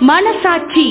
மனசாட்சி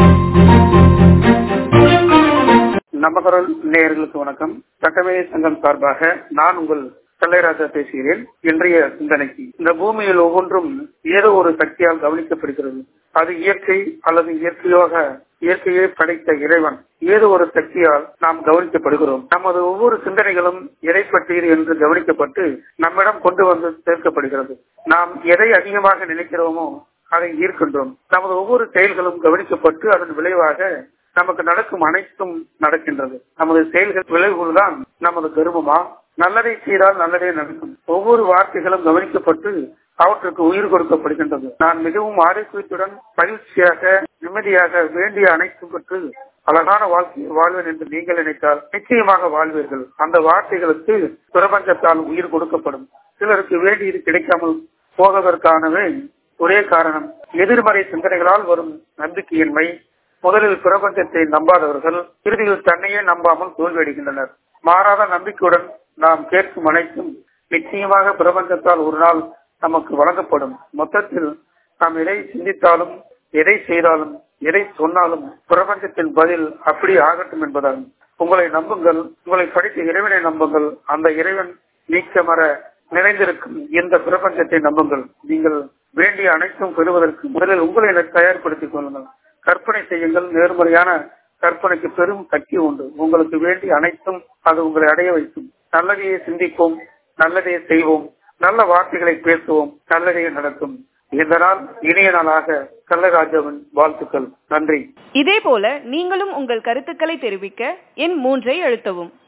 நமகரல் நேயர்களுக்கு வணக்கம் சட்டமே சங்கம் சார்பாக நான் உங்கள் கல்லைராஜா பேசுகிறேன் இன்றைய சிந்தனைக்கு இந்த பூமியில் ஒவ்வொன்றும் ஏதோ ஒரு சக்தியால் கவனிக்கப்படுகிறது அது இயற்கை அல்லது இயற்கையாக இயற்கையை படைத்த இறைவன் ஏதோ ஒரு சக்தியால் நாம் கவனிக்கப்படுகிறோம் நமது ஒவ்வொரு சிந்தனைகளும் எதை பற்றியது என்று கவனிக்கப்பட்டு நம்மிடம் கொண்டு வந்து சேர்க்கப்படுகிறது நாம் எதை அதிகமாக நினைக்கிறோமோ அதை ஈர்க்கின்றோம் நமது ஒவ்வொரு செயல்களும் கவனிக்கப்பட்டு அதன் விளைவாக நமக்கு நடக்கும் அனைத்தும் நடக்கின்றது நமது செயல்கள் விளைவுகள் தான் நமது கருமமா நல்லதை செய்தால் நல்லதே நடக்கும் ஒவ்வொரு வார்த்தைகளும் கவனிக்கப்பட்டு அவற்றுக்கு உயிர் கொடுக்கப்படுகின்றது நான் மிகவும் ஆரோக்கியத்துடன் மகிழ்ச்சியாக நிம்மதியாக வேண்டிய அனைத்தும் பெற்று அழகான வாழ்க்கை வாழ்வேன் என்று நீங்கள் நினைத்தால் நிச்சயமாக வாழ்வீர்கள் அந்த வார்த்தைகளுக்கு பிரபஞ்சத்தால் உயிர் கொடுக்கப்படும் சிலருக்கு வேண்டியது கிடைக்காமல் போவதற்கானவே ஒரே காரணம் எதிர்மறை சிந்தனைகளால் வரும் நம்பிக்கையின்மை முதலில் பிரபஞ்சத்தை நம்பாதவர்கள் இறுதியில் தன்னையே நம்பாமல் தோல்வியடைகின்றனர் மாறாத நம்பிக்கையுடன் நாம் கேட்கும் அனைத்தும் நிச்சயமாக பிரபஞ்சத்தால் ஒரு நாள் நமக்கு வழங்கப்படும் மொத்தத்தில் நாம் எதை சிந்தித்தாலும் எதை செய்தாலும் எதை சொன்னாலும் பிரபஞ்சத்தின் பதில் அப்படி ஆகட்டும் என்பதாகும் உங்களை நம்புங்கள் உங்களை படித்த இறைவனை நம்புங்கள் அந்த இறைவன் நீக்கமர நிறைந்திருக்கும் இந்த பிரபஞ்சத்தை நம்புங்கள் நீங்கள் வேண்டிய அனைத்தும் பெறுவதற்கு முதலில் உங்களை தயார்படுத்திக் கொள்ளுங்கள் கற்பனை செய்யுங்கள் நேர்மறையான கற்பனைக்கு பெரும் சக்தி உண்டு உங்களுக்கு வேண்டிய அனைத்தும் அது உங்களை அடைய வைக்கும் நல்லதையே சிந்திப்போம் நல்லதையே செய்வோம் நல்ல வார்த்தைகளை பேசுவோம் நல்லதையே நடக்கும் இந்த நாள் இனிய நாளாக கள்ளராஜாவின் வாழ்த்துக்கள் நன்றி இதேபோல நீங்களும் உங்கள் கருத்துக்களை தெரிவிக்க எண் மூன்றை அழுத்தவும்